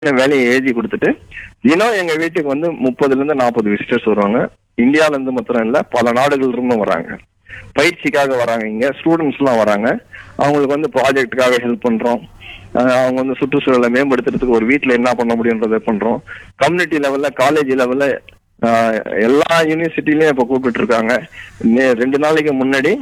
வேலையை எழுதி கொடுத்துட்டு தினம் எங்க வீட்டுக்கு வந்து முப்பதுல இருந்து நாற்பது விசிட்டர்ஸ் வருவாங்க இந்தியால இருந்து மாத்திரம் இல்ல பல நாடுகள் இருந்தும் வராங்க பயிற்சிக்காக வராங்க இங்க ஸ்டூடெண்ட்ஸ் எல்லாம் வராங்க அவங்களுக்கு வந்து ப்ராஜெக்ட்டுக்காக ஹெல்ப் பண்றோம் அஹ் அவங்க வந்து சுற்றுச்சூழலை மேம்படுத்துறதுக்கு ஒரு வீட்ல என்ன பண்ண முடியுன்றதை பண்றோம் கம்யூனிட்டி லெவல்ல காலேஜ் லெவல்ல எல்லா யூனிவர்சிட்டிலயும் இப்ப கூப்பிட்டு இருக்காங்க நே- ரெண்டு நாளைக்கு முன்னாடி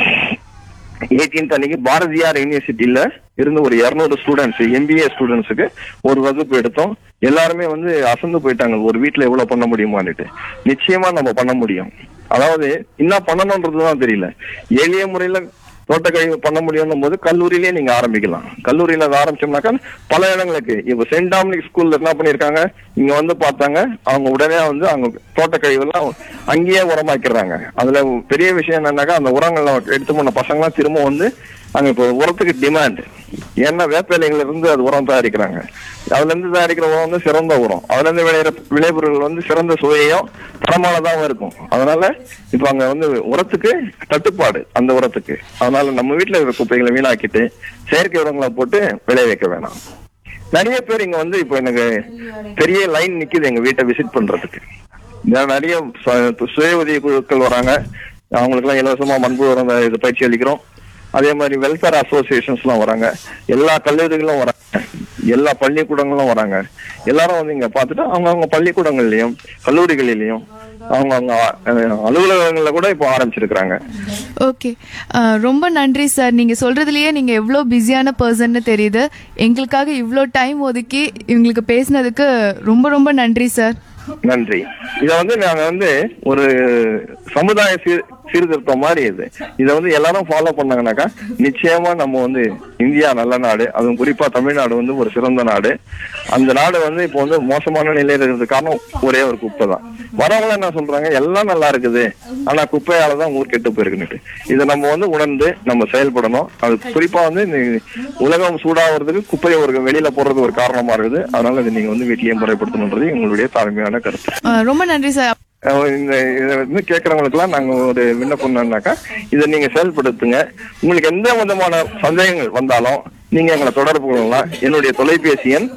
18th அன்னைக்கு பாரதியார் யூனிவர்சிட்டியில இருந்து ஒரு 200 ஸ்டூடெண்ட்ஸ் எம்பிஏ ஸ்டூடெண்ட்ஸுக்கு ஒரு வகுப்பு எடுத்தோம் எல்லாருமே வந்து அசந்து போயிட்டாங்க ஒரு வீட்ல எவ்வளவு பண்ண முடியுமான்னுட்டு நிச்சயமா நம்ம பண்ண முடியும் அதாவது என்ன பண்ணணும்ன்றதுதான் தெரியல எளிய முறையில தோட்டக்கழிவு பண்ண முடியும் போது கல்லூரியிலேயே நீங்க ஆரம்பிக்கலாம் கல்லூரியில அதை ஆரம்பிச்சோம்னாக்கா பல இடங்களுக்கு இப்ப சென்ட் டாமினிக் ஸ்கூல்ல என்ன பண்ணிருக்காங்க இங்க வந்து பார்த்தாங்க அவங்க உடனே வந்து அவங்க தோட்டக்கழிவு எல்லாம் அங்கேயே உரமாக்கிறாங்க அதுல பெரிய விஷயம் என்னன்னாக்கா அந்த உரங்களை எடுத்து போன பசங்க எல்லாம் திரும்ப வந்து அங்க இப்போ உரத்துக்கு டிமாண்ட் ஏன்னா வேப்பிலைகள்ல இருந்து அது உரம் தயாரிக்கிறாங்க அதுல இருந்து தயாரிக்கிற உரம் வந்து சிறந்த உரம் அதுல இருந்து விளையிற விளைபொருள் வந்து சிறந்த சுவையும் தரமானதாகவும் இருக்கும் அதனால இப்ப அங்க வந்து உரத்துக்கு தட்டுப்பாடு அந்த உரத்துக்கு அதனால நம்ம வீட்டுல இருக்கிற குப்பைகளை வீணாக்கிட்டு செயற்கை உரங்களை போட்டு விளைய வைக்க வேணாம் நிறைய பேர் இங்க வந்து இப்போ எனக்கு பெரிய லைன் நிக்குது எங்க வீட்டை விசிட் பண்றதுக்கு நான் நிறைய ச- சுய உதவி குழுக்கள் வராங்க அவங்களுக்கு எல்லாம் இலவசமா மண்புழு உரம் இது பயிற்சி அளிக்கிறோம் அதே மாதிரி வெல்ஃபேர் அசோசியேஷன்ஸ்லாம் வராங்க எல்லா கல்லூரிகளும் வராங்க எல்லா பள்ளிக்கூடங்களும் வராங்க எல்லாரும் வந்து இங்க பார்த்துட்டு அவங்க அவங்க பள்ளிக்கூடங்கள்லயும் கல்லூரிகளிலையும் அவங்க அவங்க அலுவலகங்கள்ல கூட இப்போ ஆரம்பிச்சிருக்கிறாங்க ஓகே ரொம்ப நன்றி சார் நீங்கள் சொல்கிறதுலையே நீங்கள் எவ்வளோ பிஸியான பர்சன்னு தெரியுது எங்களுக்காக இவ்வளோ டைம் ஒதுக்கி இவங்களுக்கு பேசினதுக்கு ரொம்ப ரொம்ப நன்றி சார் நன்றி இத வந்து நாங்க வந்து ஒரு சமுதாய சீர் சீர்திருத்தம் மாதிரி இது இத வந்து எல்லாரும் ஃபாலோ பண்ணாங்கனாக்கா நிச்சயமா நம்ம வந்து இந்தியா நல்ல நாடு அதுவும் குறிப்பா தமிழ்நாடு வந்து ஒரு சிறந்த நாடு அந்த நாடு வந்து இப்போ வந்து மோசமான நிலையில இருக்கிறது காரணம் ஒரே ஒரு குப்பை தான் வரவங்க என்ன சொல்றாங்க எல்லாம் நல்லா இருக்குது ஆனா குப்பையால தான் ஊர் கெட்டு போயிருக்குன்னுட்டு இதை நம்ம வந்து உணர்ந்து நம்ம செயல்படணும் அது குறிப்பா வந்து இந்த உலகம் சூடாகிறதுக்கு குப்பையை ஒரு வெளியில போடுறது ஒரு காரணமா இருக்குது அதனால இது நீங்க வந்து வீட்டிலேயே முறைப்படுத்தணுன்றது எங்களுடைய தாழ்மையான கருத்து அஹ், ரொம்ப நன்றி சார் அஹ் இந்த இதை வந்து கேட்கறவங்களுக்குலாம் நாங்க ஒரு விண்ணப்பம் என்னன்னாக்கா இதை நீங்க செயல்படுத்துங்க உங்களுக்கு எந்த விதமான சந்தேகங்கள் வந்தாலும் நீங்க எங்களை தொடர்பு கொள்ளலாம் என்னுடைய தொலைபேசி எண்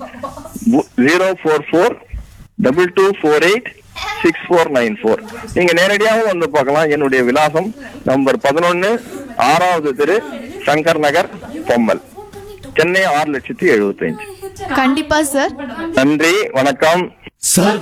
zero four four double two four eight six four nine four நீங்க நேரடியாகவும் வந்து பார்க்கலாம் என்னுடைய விலாசம் நம்பர் பதினொன்னு ஆறாவது தெரு சங்கர் நகர் பொம்மல் சென்னை ஆறு லட்சத்தி எழுபத்தஞ்சு கண்டிப்பாக சார் நன்றி வணக்கம் சர்வ